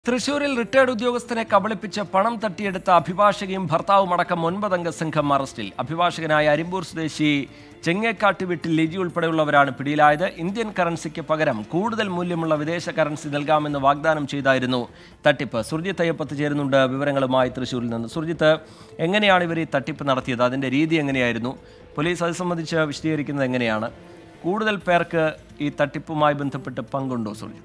തൃശൂരിൽ റിട്ടയർഡ് ഉദ്യോഗസ്ഥനെ കബളിപ്പിച്ച് പണം തട്ടിയെടുത്ത അഭിഭാഷകയും ഭർത്താവുമടക്കം ഒൻപതംഗ സംഘം അറസ്റ്റിൽ അഭിഭാഷകനായ അരിമ്പൂർ സ്വദേശി ചെങ്ങേക്കാട്ട് വീട്ടിൽ ലിജി ഉൾപ്പെടെയുള്ളവരാണ് പിടിയിലായത് ഇന്ത്യൻ കറൻസിക്ക് പകരം കൂടുതൽ മൂല്യമുള്ള വിദേശ കറൻസി നൽകാമെന്ന് വാഗ്ദാനം ചെയ്തായിരുന്നു തട്ടിപ്പ് സുർജിത്ത് അയ്യപ്പത്ത് ചേരുന്നുണ്ട് വിവരങ്ങളുമായി തൃശൂരിൽ നിന്ന് സുർജിത്ത് എങ്ങനെയാണ് ഇവർ ഈ തട്ടിപ്പ് നടത്തിയത് അതിൻ്റെ രീതി എങ്ങനെയായിരുന്നു പോലീസ് അത് സംബന്ധിച്ച് വിശദീകരിക്കുന്നത് എങ്ങനെയാണ് കൂടുതൽ പേർക്ക് ഈ തട്ടിപ്പുമായി ബന്ധപ്പെട്ട് പങ്കുണ്ടോ സുർജിത്ത്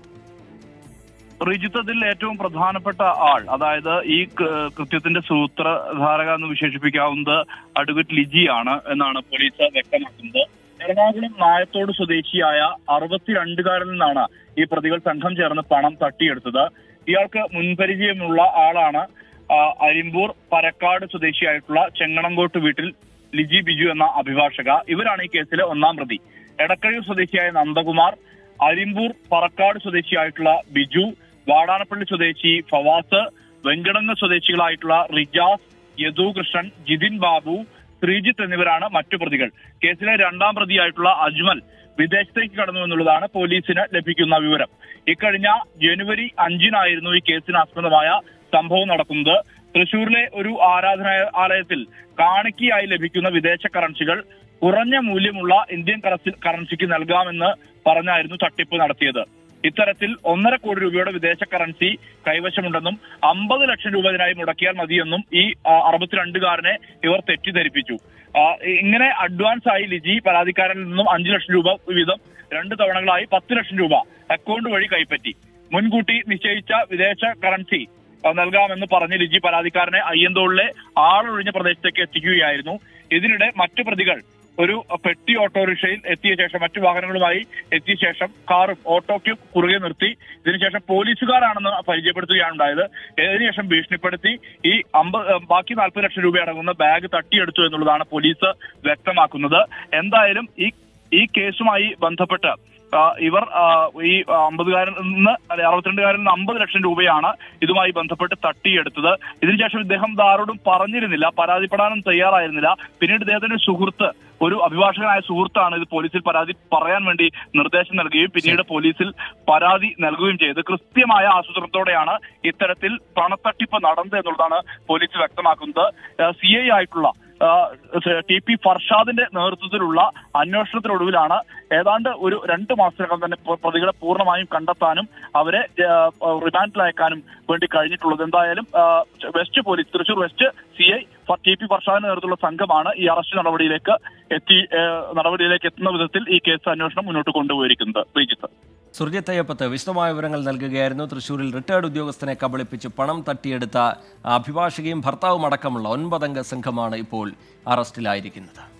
റിജിത്തതിൽ ഏറ്റവും പ്രധാനപ്പെട്ട ആൾ അതായത് ഈ ക- കൃത്യത്തിന്റെ സൂത്രധാരക എന്ന് വിശേഷിപ്പിക്കാവുന്നത് അഡ്വക്കേറ്റ് ലിജിയാണ് എന്നാണ് പോലീസ് വ്യക്തമാക്കുന്നത് എറണാകുളം നായത്തോട് സ്വദേശിയായ അറുപത്തിരണ്ടുകാരിൽ നിന്നാണ് ഈ പ്രതികൾ സംഘം ചേർന്ന് പണം തട്ടിയെടുത്തത് ഇയാൾക്ക് മുൻപരിചയമുള്ള ആളാണ് ആ, അരിമ്പൂർ പരക്കാട് സ്വദേശിയായിട്ടുള്ള ചെങ്ങണങ്കോട്ട് വീട്ടിൽ ലിജി ബിജു എന്ന അഭിഭാഷക ഇവരാണ് ഈ കേസിലെ ഒന്നാം പ്രതി എടക്കഴിയൂർ സ്വദേശിയായ നന്ദകുമാർ അരിമ്പൂർ പറക്കാട് സ്വദേശിയായിട്ടുള്ള ബിജു വാടാനപ്പള്ളി സ്വദേശി ഫവാസ് വെങ്കടങ്ങ് സ്വദേശികളായിട്ടുള്ള റിജാസ് യദുകൃഷ്ണൻ ജിതിൻ ബാബു ശ്രീജിത്ത് എന്നിവരാണ് മറ്റു പ്രതികൾ കേസിലെ രണ്ടാം പ്രതിയായിട്ടുള്ള അജ്മൽ വിദേശത്തേക്ക് കടന്നു എന്നുള്ളതാണ് പോലീസിന് ലഭിക്കുന്ന വിവരം ഇക്കഴിഞ്ഞ ജനുവരി അഞ്ചിനായിരുന്നു ഈ കേസിന് ആസ്പദമായ സംഭവം നടക്കുന്നത് തൃശൂരിലെ ഒരു ആരാധനാലയത്തിൽ കാണിക്കയായി ലഭിക്കുന്ന വിദേശ കറൻസികൾ കുറഞ്ഞ മൂല്യമുള്ള ഇന്ത്യൻ കറൻസി കറൻസിക്ക് നൽകാമെന്ന് പറഞ്ഞായിരുന്നു തട്ടിപ്പ് നടത്തിയത് ഇത്തരത്തിൽ ഒന്നര കോടി രൂപയുടെ വിദേശ കറൻസി കൈവശമുണ്ടെന്നും അമ്പത് ലക്ഷം രൂപ ഇതിനായി മുടക്കിയാൽ മതിയെന്നും ഈ ആ, അറുപത്തിരണ്ടുകാരനെ ഇവർ തെറ്റിദ്ധരിപ്പിച്ചു ആ, ഇങ്ങനെ അഡ്വാൻസ് ആയി ലിജി പരാതിക്കാരനിൽ നിന്നും അഞ്ചു ലക്ഷം രൂപ വീതം രണ്ട് തവണകളായി പത്ത് ലക്ഷം രൂപ അക്കൗണ്ട് വഴി കൈപ്പറ്റി മുൻകൂട്ടി നിശ്ചയിച്ച വിദേശ കറൻസി ആ, നൽകാമെന്ന് പറഞ്ഞ് ലിജി പരാതിക്കാരനെ അയ്യന്തോളിലെ ആളൊഴിഞ്ഞ പ്രദേശത്തേക്ക് എത്തിക്കുകയായിരുന്നു ഇതിനിടെ മറ്റു പ്രതികൾ ഒരു പെട്ടി ഓട്ടോറിക്ഷയിൽ എത്തിയ ശേഷം മറ്റു വാഹനങ്ങളുമായി എത്തിയ ശേഷം കാറും ഓട്ടോയ്ക്ക് കുറുകെ നിർത്തി ഇതിനുശേഷം പോലീസുകാരാണെന്ന് പരിചയപ്പെടുത്തുകയാണ് ഉണ്ടായത് ഇതിനുശേഷം ഭീഷണിപ്പെടുത്തി ഈ അമ്പത് ബാക്കി നാൽപ്പത് ലക്ഷം രൂപ അടങ്ങുന്ന ബാഗ് തട്ടിയെടുത്തു എന്നുള്ളതാണ് പോലീസ് വ്യക്തമാക്കുന്നത് എന്തായാലും ഈ ഈ കേസുമായി ബന്ധപ്പെട്ട് ആ, ഇവർ ആ, ഈ അമ്പതുകാരിൽ നിന്ന് അല്ലെ അറുപത്തിരണ്ടുകാരിൽ നിന്ന് അമ്പത് ലക്ഷം രൂപയാണ് ഇതുമായി ബന്ധപ്പെട്ട് തട്ടിയെടുത്തത് ഇതിനുശേഷം ഇദ്ദേഹം ഇതാരോടും പറഞ്ഞിരുന്നില്ല പരാതിപ്പെടാനും തയ്യാറായിരുന്നില്ല പിന്നീട് ഇദ്ദേഹത്തിന്റെ സുഹൃത്ത് ഒരു അഭിഭാഷകനായ സുഹൃത്താണ് ഇത് പോലീസിൽ പരാതി പറയാൻ വേണ്ടി നിർദ്ദേശം നൽകുകയും പിന്നീട് പോലീസിൽ പരാതി നൽകുകയും ചെയ്ത് കൃത്യമായ ആസൂത്രണത്തോടെയാണ് ഇത്തരത്തിൽ പണത്തട്ടിപ്പ് നടന്നത് എന്നുള്ളതാണ് പോലീസ് വ്യക്തമാക്കുന്നത് സി ഐ ആയിട്ടുള്ള ആ, ടി പി ഫർഷാദിന്റെ നേതൃത്വത്തിലുള്ള അന്വേഷണത്തിനൊടുവിലാണ് ഏതാണ്ട് ഒരു രണ്ട് മാസത്തിനകം തന്നെ പ്ര- പ്രതികളെ പൂർണ്ണമായും കണ്ടെത്താനും അവരെ ആ, റിമാൻഡിൽ അയക്കാനും വേണ്ടി കഴിഞ്ഞിട്ടുള്ളത് എന്തായാലും ആ, west police Thrissur west C I T P ഫർഷാദിന്റെ നേതൃത്വത്തിലുള്ള സംഘമാണ് ഈ അറസ്റ്റ് നടപടിയിലേക്ക് എത്തി ആ, നടപടിയിലേക്ക് എത്തുന്ന വിധത്തിൽ ഈ കേസ് അന്വേഷണം മുന്നോട്ട് കൊണ്ടുപോയിരിക്കുന്നത് ശ്രീജിത്ത് സുർജിത്ത് അയ്യപ്പത്ത് വിശദമായ വിവരങ്ങൾ നൽകുകയായിരുന്നു തൃശൂരിൽ റിട്ടയർഡ് ഉദ്യോഗസ്ഥനെ കബളിപ്പിച്ച് പണം തട്ടിയെടുത്ത അഭിഭാഷകയും ഭർത്താവും അടക്കമുള്ള ഒൻപതംഗ സംഘമാണ് ഇപ്പോൾ അറസ്റ്റിലായിരിക്കുന്നത്